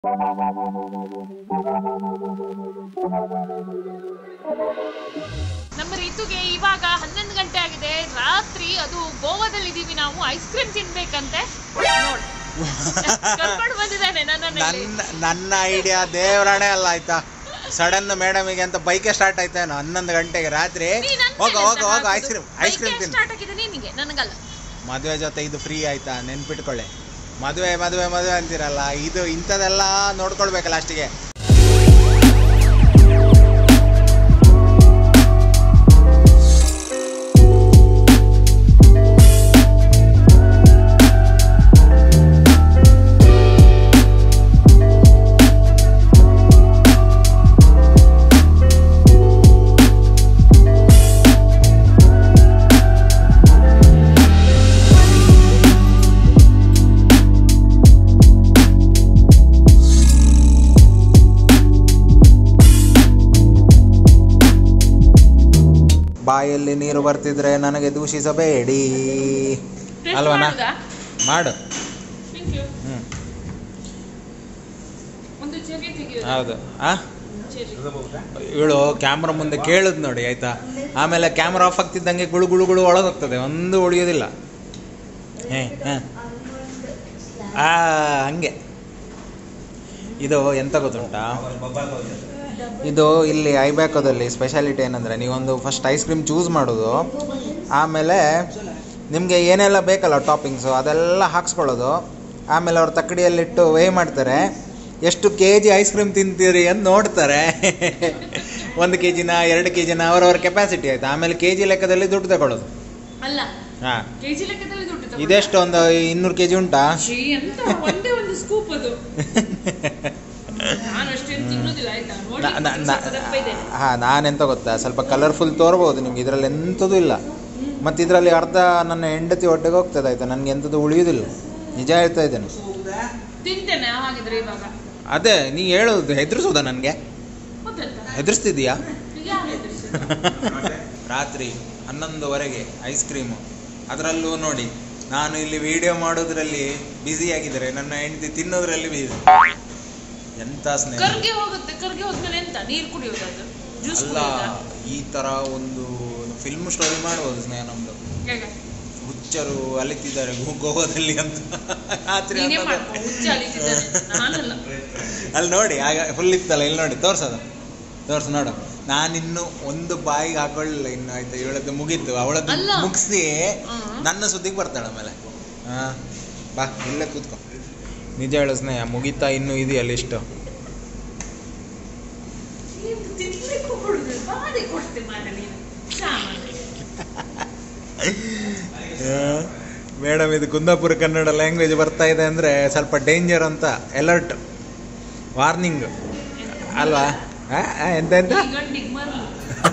ನಮ್ಮ ರಿತುಗೆ ಇವಾಗ ಹನ್ನೊಂದು ಗಂಟೆ ಆಗಿದೆ ರಾತ್ರಿ ಅದು ಗೋವಾದಲ್ಲಿ ಇದೀವಿ ನಾವು ಐಸ್ ಕ್ರೀಮ್ ತಿನ್ಬೇಕಂತೆ ನೋಡ್ ಕರ್ಕೊಂಡು ಬಂದಿದ್ದಾನೆ ನನ್ನನ್ನು ಇಲ್ಲಿ. ನನ್ನ ನನ್ನ ಐಡಿಯಾ ದೇವರಾಣೆ ಅಲ್ಲ ಆಯ್ತಾ ಸಡನ್ ಮೇಡಮಿಗೆ ಅಂತ ಬೈಕೆ ಸ್ಟಾರ್ಟ್ ಆಯ್ತೇನೋ ಹನ್ನೊಂದು ಗಂಟೆಗೆ ರಾತ್ರಿ ನೀನ್ ಅಂತೆ ಹೋಗ ಹೋಗ ಅಂತ ಹೋಗ ಹಾಕುದು. ಐಸ್ ಕ್ರೀಮ್ ಐಸ್ ಕ್ರೀಮ್ ಬೈಕೆ ತಿನ್ನು ಸ್ಟಾರ್ಟ್ ಆಗಿದೆ ನಿನಗೆ ನನಗಲ್ಲ ಮದುವೆ ಜೊತೆ ಇದು ಫ್ರೀ ಆಯ್ತಾ ನೆನ್ಪಿಟ್ಕೊಳ್ಳಿ ಮದುವೆ ಮದುವೆ ಮದುವೆ ಅಂತೀರಲ್ಲ ಇದು ಇಂಥದೆಲ್ಲ ನೋಡ್ಕೊಳ್ಬೇಕು ಲಾಸ್ಟಿಗೆ ಬಾಯಲ್ಲಿ ನೀರು ಬರ್ತಿದ್ರೆ ನನಗೆ ದೂಷಿಸಬೇಡಿ Taste ಅಲ್ವನಾ ಮಾಡುದಾ? ಮಾಡು Thank you. ಹ್ಞೂ ಒಂದು ಚೆರ್ರಿ ತೆಗೆಯೋದು ಹೌದು ಆ ಚೆರ್ರಿ. ಇವಳು ಕ್ಯಾಮ್ರಾ ಮುಂದೆ ಕೇಳುದು ನೋಡಿ ಆಯ್ತಾ ಆಮೇಲೆ ಕ್ಯಾಮ್ರಾ ಆಫ್ ಆಗ್ತಿದ್ದಂಗೆ ಗುಳು ಗುಳು ಗುಳು ಒಳಗೋಗ್ತದೆ ಒಂದು ಉಳಿಯೋದಿಲ್ಲ ಹೇ ಹಾ. ಆ ಹಂಗೆ ಇದು ಎಂತ ಗೊತ್ತುಂಟಾ ಇದು ಇಲ್ಲಿ ಐಬ್ಯಾಕೋದಲ್ಲಿ ಸ್ಪೆಷಾಲಿಟಿ ಏನಂದರೆ ನೀವೊಂದು ಫಸ್ಟ್ ಐಸ್ ಕ್ರೀಮ್ ಚೂಸ್ ಮಾಡೋದು ಆಮೇಲೆ ನಿಮಗೆ ಏನೆಲ್ಲ ಬೇಕಲ್ಲ ಟಾಪಿಂಗ್ಸು ಅದೆಲ್ಲ ಹಾಕ್ಸ್ಕೊಳ್ಳೋದು ಆಮೇಲೆ ಅವ್ರು ತಕ್ಕಡಿಯಲ್ಲಿಟ್ಟು ವೇ ಮಾಡ್ತಾರೆ ಎಷ್ಟು ಕೆ ಜಿ ಐಸ್ ಕ್ರೀಮ್ ತಿಂತೀರಿ ಅಂತ ನೋಡ್ತಾರೆ ಒಂದು ಕೆ ಜಿನ ಎರಡು ಕೆ ಜಿನ ಅವರವ್ರ ಕೆಪಾಸಿಟಿ ಆಯ್ತು ಆಮೇಲೆ ಕೆ ಜಿ ಲೆಕ್ಕದಲ್ಲಿ ದುಡ್ಡು ತಗೊಳ್ಳೋದು ಅಲ್ಲ ಹಾಂ ಕೆಜಿ ಲೆಕ್ಕದಲ್ಲಿ ದುಡ್ಡು ತಗೊಂಡು. ಇದೆಷ್ಟು ಒಂದು ಇನ್ನೂರು ಕೆ ಜಿ ಉಂಟಾ ಶ್ರೀ ಅಂತ ಒಂದೇ ಒಂದು ಸ್ಕೂಪ್ ಅದು ನಾನು ಅಷ್ಟೇನು ತಿನ್ನೋದಿಲ್ಲ ಆಯ್ತಾ ನೋಡಿ ನ- ನ- ನ- ಸ್ವಲ್ಪ ದಪ್ಪ ಇದ್ದೇನೆ. ಹಾ ನಾನೆಂತ ಗೊತ್ತಾ ಸ್ವಲ್ಪ ಕಲರ್ಫುಲ್ ತೋರ್ಬೋದು ನಿಮ್ಗೆ ಇದರಲ್ಲಿ ಎಂಥದ್ದು ಇಲ್ಲ ಮತ್ತು ಇದರಲ್ಲಿ ಅರ್ಧ ನನ್ನ ಹೆಂಡತಿ ಹೊಟ್ಟೆಗೆ ಹೋಗ್ತದೆ ಆಯ್ತಾ ನನಗೆ ಎಂಥದ್ದು ಉಳಿಯುವುದಿಲ್ಲ ನಿಜ ಹೇಳ್ತಾ ಇದ್ದೇನೆ ತಿಂತೇನೆ ಹಾಗಿದ್ರೆ ಇವಾಗ ಅದೇ ನೀ ಹೇಳೋದು ಹೆದರ್ಸೋದ ನನಗೆ ಗೊತ್ತಾಯ್ತಾ ಹೆದರ್ಸ್ತಿದ್ಯಾ ಈಗ ಯಾರು ಹೆದ್ರಿಸಿದ್ದು? ರಾತ್ರಿ ಹನ್ನೊಂದುವರೆಗೆ ಐಸ್ ಕ್ರೀಮು ಅದರಲ್ಲೂ ನೋಡಿ ನಾನು ಇಲ್ಲಿ ವಿಡಿಯೋ ಮಾಡೋದ್ರಲ್ಲಿ ಬ್ಯುಸಿ ಆಗಿದ್ದಾರೆ ನನ್ನ ಹೆಂಡತಿ ತಿನ್ನೋದ್ರಲ್ಲಿ busy. ಎಂತ ಸ್ನೇಹ ಕರ್ಗೆ ಹೋಗುತ್ತೆ ಕರ್ಗೆ ಹೋದ್ಮೇಲೆ ಎಂತ ನೀರ್ ಕುಡಿಯೋದು ಅದು ಜ್ಯೂಸ್ ಅಲ್ಲ ಈ ತರ ಒಂದು ಫಿಲ್ಮ್ ಸ್ಟೋರಿ ಮಾಡ್ಬೋದು ಸ್ನೇಹ ನಮ್ದು ಹೇಗೆ ಹುಚ್ಚರು ಅಲಿತಿದ್ದಾರೆ ಗೋ- ಗೋವಾದಲ್ಲಿ ಅಂತ ರಾತ್ರಿ ನೀನೇ ಅನ್ನೋದು- ಮಾಡ್ಕೊ ಹುಚ್ಚ ಅಲಿತಿದ್ದಾನೆ ನಾನಲ್ಲ ಅಲ್ಲಿ ನೋಡಿ ಆಗ ಫುಲ್ ಇತ್ತಲ್ಲ ಇಲ್ಲಿ ನೋಡಿ ತೋರ್ಸೋದು ತೋರ್ಸು ನೋಡು ನಾನಿನ್ನು ಒಂದು ಬಾಯಿಗೆ ಹಾಕೊಳ್ಳಿಲ್ಲ ಇನ್ನು ಆಯ್ತಾ ಇವಳದ್ದು ಮುಗೀತು ಅವಳದ್ದು ಅಲ್ಲ. ಮುಗಿಸಿ ಹ್ಮ್. ನನ್ನ ಸುದ್ದಿಗೆ ಬರ್ತಾಳೆ ಆಮೇಲೆ ಹಾ ಬಾ ಇಲ್ಲೇ ಕೂತ್ಕೊ ನಿಜ ಹೇಳು ಸ್ನೇಹ ಮುಗೀತಾ ಇನ್ನೂ ಇದೆಯಲ್ಲ ಇಷ್ಟು ನೀನು ತಿನ್ಲಿಕ್ಕೂ ಕೊಡುದು ಬಾರಿ ಕೊಡ್ತೆ ಮಾರೆ ನೀನು ಸಾಮಾನ್ಯ ಮೇಡಮ್ ಇದು ಕುಂದಾಪುರ ಕನ್ನಡ ಲ್ಯಾಂಗ್ವೇಜ್ ಬರ್ತಾ ಇದೆ ಅಂದರೆ ಸ್ವಲ್ಪ ಡೇಂಜರ್ ಅಂತ ಅಲರ್ಟ್ ವಾರ್ನಿಂಗ್ ಅಲ್ವಾ ಆ, ಆ, ಎಂತ ಎಂತ ಈ ಗಂಡಿಗೆ ಮರ್ಲು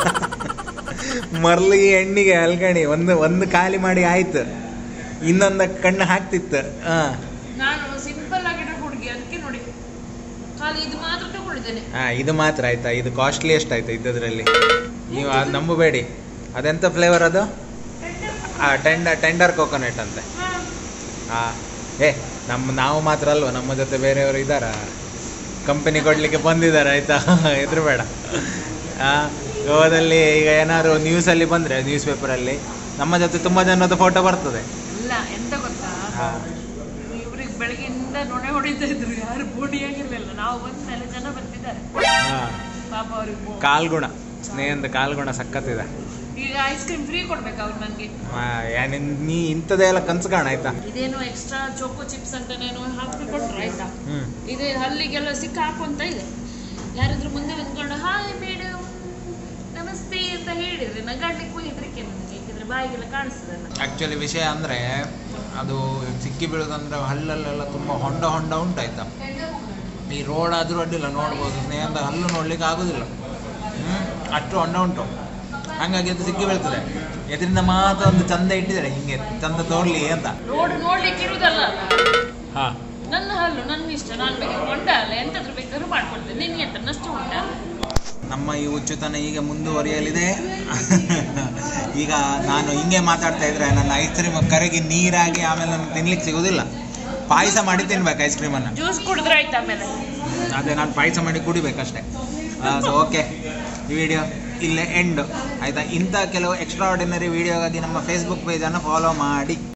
ಮರ್ಲಿಗೆ ಎಣ್ಣಿಗೆ ಅಲ್ಗಣಿ ಒಂದು ಒಂದು ಖಾಲಿ ಮಾಡಿ ಆಯ್ತು ಇನ್ನೊಂದ ಕಣ್ಣು ಹಾಕ್ತಿತ್ತು ಹಾ ನಾನು ಸಿಂಪಲ್ ಆಗಿರೋ ಹುಡುಗಿ ಅದಕ್ಕೆ ನೋಡಿ ಖಾಲಿ ಇದು ಮಾತ್ರ ತಗೊಂಡಿದ್ದೇನೆ ಹಾ ಇದು ಮಾತ್ರ ಆಯ್ತಾ ಇದು ಕಾಸ್ಟ್ಲಿಯೆಸ್ಟ್ ಆಯ್ತಾ ಇದ್ದದ್ರಲ್ಲಿ ನೀವು ಅದು ನಂಬಬೇಡಿ ಅದೆಂತ ಫ್ಲೇವರ್ ಅದು ಆ ಟೆಂಡರ್ ಟೆಂಡರ್ ಕೋಕೋನಟ್ ಅಂತೆ ಹಾ ಏ ನಮ್ಮ ನಾವು ಮಾತ್ರ ಅಲ್ವಾ ನಮ್ಮ ಜೊತೆ ಬೇರೆಯವರು ಇದ್ದಾರ ಕಂಪನಿ ಕೊಡ್ಲಿಕ್ಕೆ ಬಂದಿದ್ದಾರೆ ಆಯ್ತಾ ಎದುರು ಬೇಡ ಆ ಗೋವಾದಲ್ಲಿ ಈಗ ಏನಾದ್ರು ನ್ಯೂಸಲ್ಲಿ ಬಂದರೆ ನ್ಯೂಸ್ ಪೇಪರಲ್ಲಿ ನಮ್ಮ ಜೊತೆ ತುಂಬ ಜನದ ಫೋಟೋ ಬರ್ತದೆ ಇಲ್ಲ ಎಂತ ಗೊತ್ತಾ ಹಾ ಇವ್ರಿಗೆ ಬೆಳಗ್ಗೆಯಿಂದ ನೊಣೆ ಹೊಡಿತಾ ಇದ್ರು ಯಾರು ಬೋಡಿಯಾಗಿರ್ಲಿಲ್ಲ ನಾವು ಬಂದ ಮೇಲೆ ಜನ ಬರ್ತಿದ್ದಾರೆ ಹಾ ಪಾಪ ಅವ್ರಿಗೆ ಬೋ- ಕಾಲ್ಗುಣ ಸ್ನೇಹದ ಕಾಲ್ಗುಣ ಸಖತ್ತಿದೆ ಈಗ ಐಸ್ ಕ್ರೀಮ್ ಫ್ರೀ ಕೊಡ್ಬೇಕು ಅವ್ರು ನನಗೆ ಆ, ಏನ್ ನೀ ಇಂಥದ್ದೆಲ್ಲ ಕನ್ಸು ಕಾಣ ಆಯ್ತಾ ಇದೇನೋ ಎಕ್ಸ್ಟ್ರಾ ಚೋಕೋ ಚಿಪ್ಸ್ ಅಂತಾನೇನೋ ಹಾಕಿ ಕೊಟ್ರು ಆಯ್ತಾ ಹ್ಮ್ ಇದೆ ಹಲ್ಲಿಗೆಲ್ಲ ಸಿಕ್ಕ ಹಾಕುವಂತ ಇದೆ ಯಾರಾದ್ರೂ ಮುಂದೆ ನಿಂತ್ಕೊಂಡು ಹಾಯ್ ಮೇಡಮ್ ನಮಸ್ತೆ ಅಂತ ಹೇಳಿದ್ರೆ ನಗಾಡ್ಲಿಕ್ಕೂ ಹೆದರಿಕೆ ನನಗೆ ಯಾಕಂದ್ರೆ ಬಾಯಿಗೆಲ್ಲ ಕಾಣಿಸ್ತದಲ್ಲ ಆಕ್ಚುಲಿ ವಿಷಯ ಅಂದ್ರೆ ಅದು ಸಿಕ್ಕಿ ಬೀಳೋದಂದ್ರೆ ಹಲ್ಲಲ್ಲೆಲ್ಲ ತುಂಬಾ ಹೊಂಡ ಹೊಂಡ ಉಂಟಾಯ್ತಾ ಈ ರೋಡ್ ಆದ್ರೂ ಅಡ್ಡಿಲ್ಲ ನೋಡ್ಬೋದು ಸ್ನೇಹದ ಹಲ್ಲು ನೋಡ್ಲಿಕ್ಕೆ ಆಗುದಿಲ್ಲ ಹ್ಮ್ ಅಷ್ಟು ಹೊಂಡ ಉಂಟು ಹಂಗಾಗಿ ಅದು ಸಿಕ್ಕಿ ಬೀಳ್ತದೆ ಎದ್ರಿಂದ ಮಾತ್ರ ಒಂದು ಚಂದ ಇಟ್ಟಿದ್ದಾರೆ ಹಿಂಗೆ ಚಂದ ತೋರ್ಲಿ ಅಂತ ರೋಡ್ ನೋಡ್ಲಿಕ್ಕೆ ಇರುದಲ್ಲ ಹಾ ನನ್ನ ಹಲ್ಲು ನನ್ನ ಇಷ್ಟ ನಾನು ಬೇಕಾದ್ರೆ ಹೊಂಡ ಅಲ್ಲ ಎಂತಾದ್ರೂ ಬೇಕಾದ್ರೂ ಮಾಡ್ಕೊಳ್ತೇನೆ ನಿನ್ಗೆ ಎಂತ ನಷ್ಟ ಉಂಟ ನಮ್ಮ ಈ ಉಚ್ಚುತನ ಈಗ ಮುಂದುವರಿಯಲಿದೆ ಈಗ ನಾನು ಹಿಂಗೆ ಮಾತಾಡ್ತಾ ಇದ್ರೆ ನನ್ನ ಐಸ್ ಕ್ರೀಮ್ ಕರಗಿ ನೀರಾಗಿ ಆಮೇಲೆ ನನಗೆ ತಿನ್ಲಿಕ್ಕೆ ಸಿಗೋದಿಲ್ಲ ಪಾಯಸ ಮಾಡಿ ತಿನ್ಬೇಕು ಐಸ್ ಕ್ರೀಮನ್ನು ಜ್ಯೂಸ್ ಕುಡಿದ್ರೆ ಆಯ್ತು ಆಮೇಲೆ ಅದೇ ನಾನು ಪಾಯಸ ಮಾಡಿ ಕುಡಿಬೇಕಷ್ಟೇ ಸೊ ಓಕೆ ಈ ವಿಡಿಯೋ ಇಲ್ಲೇ ಎಂಡ್ ಆಯಿತಾ ಇಂಥ ಕೆಲವು ಎಕ್ಸ್ಟ್ರಾ ಆರ್ಡಿನರಿ ವಿಡಿಯೋಗಾಗಿ ನಮ್ಮ ಫೇಸ್ಬುಕ್ ಪೇಜನ್ನು ಫಾಲೋ ಮಾಡಿ